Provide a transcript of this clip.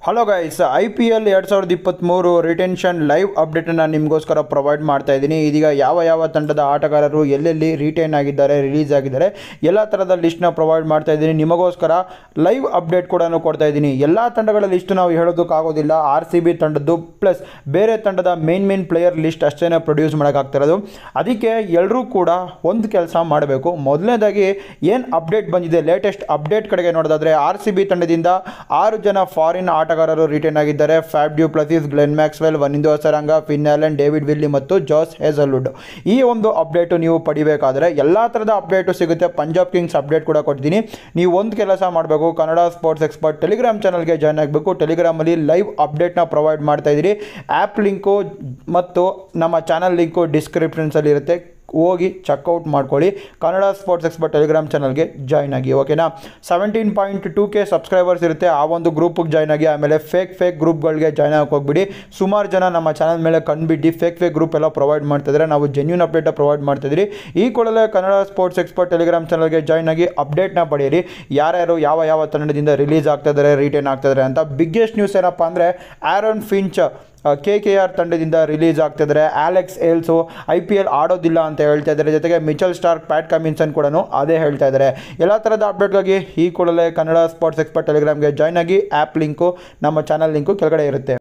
hello guys I P L ಎರಡು ಸಾವಿರದ ಇಪ್ಪತ್ತ್ಮೂರು ರಿಟೆನ್ಷನ್ ಲೈವ್ ಅಪ್ಡೇಟನ್ನು ನಿಮಗೋಸ್ಕರ ಪ್ರೊವೈಡ್ ಮಾಡ್ತಾ ಇದ್ದೀನಿ ಇದೀಗ ಯಾವ ಯಾವ ತಂಡದ ಆಟಗಾರರು ಎಲ್ಲೆಲ್ಲಿ ರಿಟೈನ್ ಆಗಿದ್ದಾರೆ ರಿಲೀಸ್ ಆಗಿದ್ದಾರೆ ಎಲ್ಲ ಥರದ ಲಿಸ್ಟ್ನ ಪ್ರೊವೈಡ್ ಮಾಡ್ತಾ ಇದ್ದೀನಿ ನಿಮಗೋಸ್ಕರ ಲೈವ್ ಅಪ್ಡೇಟ್ ಕೂಡ ಕೊಡ್ತಾ ಇದ್ದೀನಿ ಎಲ್ಲ ತಂಡಗಳ ಲಿಸ್ಟ್ ನಾವು ಹೇಳೋದಕ್ಕಾಗೋದಿಲ್ಲ ಆರ್ ಸಿ ಬಿ ತಂಡದ್ದು ಪ್ಲಸ್ ಬೇರೆ ತಂಡದ ಮೇನ್ ಮೇನ್ ಪ್ಲೇಯರ್ ಲಿಸ್ಟ್ ಅಷ್ಟೇ ಪ್ರೊಡ್ಯೂಸ್ ಮಾಡೋಕ್ಕಾಗ್ತಿರೋದು ಅದಕ್ಕೆ ಎಲ್ಲರೂ ಕೂಡ ಒಂದು ಕೆಲಸ ಮಾಡಬೇಕು ಮೊದಲನೇದಾಗಿ ಏನು ಅಪ್ಡೇಟ್ ಬಂದಿದೆ ಲೇಟೆಸ್ಟ್ ಅಪ್ಡೇಟ್ ಕಡೆಗೆ ನೋಡೋದಾದರೆ ಆರ್ ಸಿ ಬಿ ತಂಡದಿಂದ ಆರು ಜನ ಫಾರಿನ್ ಆಟಗಾರರು ರಿಟರ್ನ್ ಆಗಿದ್ದಾರೆ Faf du Plessis Glenn Maxwell Wanindu Hasaranga Finn Allen David Willey ಮತ್ತು ಜಾಸ್ ಹೇಸಲ್ವುಡ್ ಈ ಒಂದು ಅಪ್ಡೇಟು ನೀವು ಪಡಿಬೇಕಾದ್ರೆ ಎಲ್ಲ ಥರದ ಅಪ್ಡೇಟು ಸಿಗುತ್ತೆ ಪಂಜಾಬ್ ಕಿಂಗ್ಸ್ ಅಪ್ಡೇಟ್ ಕೂಡ ಕೊಡ್ತೀನಿ ನೀವು ಒಂದು ಕೆಲಸ ಮಾಡಬೇಕು ಕನ್ನಡ ಸ್ಪೋರ್ಟ್ಸ್ ಎಕ್ಸ್ಪರ್ಟ್ ಟೆಲಿಗ್ರಾಮ್ ಚಾನಲ್ಗೆ ಜಾಯ್ನ್ ಆಗಬೇಕು ಟೆಲಿಗ್ರಾಮಲ್ಲಿ ಲೈವ್ ಅಪ್ಡೇಟ್ನ ಪ್ರೊವೈಡ್ ಮಾಡ್ತಾ ಇದ್ದೀರಿ ಆ್ಯಪ್ ಲಿಂಕು ಮತ್ತು ನಮ್ಮ ಚಾನಲ್ ಲಿಂಕು ಡಿಸ್ಕ್ರಿಪ್ಷನ್ಸಲ್ಲಿ ಇರುತ್ತೆ ಹೋಗಿ ಚೆಕ್ಔಟ್ ಮಾಡ್ಕೊಳ್ಳಿ ಕನ್ನಡ ಸ್ಪೋರ್ಟ್ಸ್ ಎಕ್ಸ್ಪರ್ಟ್ ಟೆಲಿಗ್ರಾಮ್ ಚಾನಲ್ಗೆ ಜಾಯ್ನ್ ಆಗಿ ಓಕೆನಾ seventeen point two K subscribers ಇರುತ್ತೆ ಆ ಒಂದು ಗ್ರೂಪಿಗೆ ಜಾಯ್ನ್ ಆಗಿ ಆಮೇಲೆ ಫೇಕ್ ಫೇಕ್ ಗ್ರೂಪ್ಗಳಿಗೆ ಜಾಯ್ನ್ ಆಗಿ ಹೋಗ್ಬಿಡಿ ಸುಮಾರು ಜನ ನಮ್ಮ ಚಾನಲ್ ಮೇಲೆ ಕಂಡುಬಿಟ್ಟು ಫೇಕ್ ಫೇಕ್ ಗ್ರೂಪ್ ಎಲ್ಲ ಪ್ರೊವೈಡ್ ಮಾಡ್ತಿದ್ದಾರೆ ನಾವು ಜೆನ್ಯೂನ್ ಅಪ್ಡೇಟ ಪ್ರೊವೈಡ್ ಮಾಡ್ತಿದ್ದೀರಿ ಈ ಕೂಡಲೇ ಕನ್ನಡ ಸ್ಪೋರ್ಟ್ಸ್ ಎಕ್ಸ್ಪರ್ಟ್ ಟೆಲಿಗ್ರಾಮ್ ಚಾನಲ್ಗೆ ಜಾಯ್ನ್ ಆಗಿ ಅಪ್ಡೇಟ್ನ ಪಡೆಯಿರಿ ಯಾರ್ಯಾರು ಯಾವ ಯಾವ ತಂಡದಿಂದ ರಿಲೀಸ್ ಆಗ್ತಾ ಇದ್ದಾರೆ ರಿಟರ್ನ್ ಆಗ್ತಾ ಇದ್ದಾರೆ ಅಂತ ಬಿಗ್ಗೆಸ್ಟ್ ನ್ಯೂಸ್ ಏನಪ್ಪ ಅಂದರೆ Aaron Finch K K R ತಂಡದಿಂದ ರಿಲೀಸ್ ಆಗ್ತಿದ್ದಾರೆ Alex Hales I P L ಆಡೋದಿಲ್ಲ ಅಂತ ಹೇಳ್ತಾ ಇದ್ದಾರೆ ಜೊತೆಗೆ ಮಿಚಲ್ ಸ್ಟಾರ್ಕ್ ಪ್ಯಾಟ್ ಕಮಿನ್ಸನ್ ಕೂಡ ಅದೇ ಹೇಳ್ತಾ ಇದ್ದಾರೆ ಎಲ್ಲ ಥರದ ಅಪ್ಡೇಟ್ಗಾಗಿ ಈ ಕೂಡಲೇ ಕನ್ನಡ ಸ್ಪೋರ್ಟ್ಸ್ ಎಕ್ಸ್ಪರ್ಟ್ ಟೆಲಿಗ್ರಾಮ್ಗೆ ಜಾಯ್ನ್ ಆಗಿ ಆ್ಯಪ್ ಲಿಂಕು ನಮ್ಮ ಚಾನಲ್ ಲಿಂಕು ಕೆಳಗಡೆ ಇರುತ್ತೆ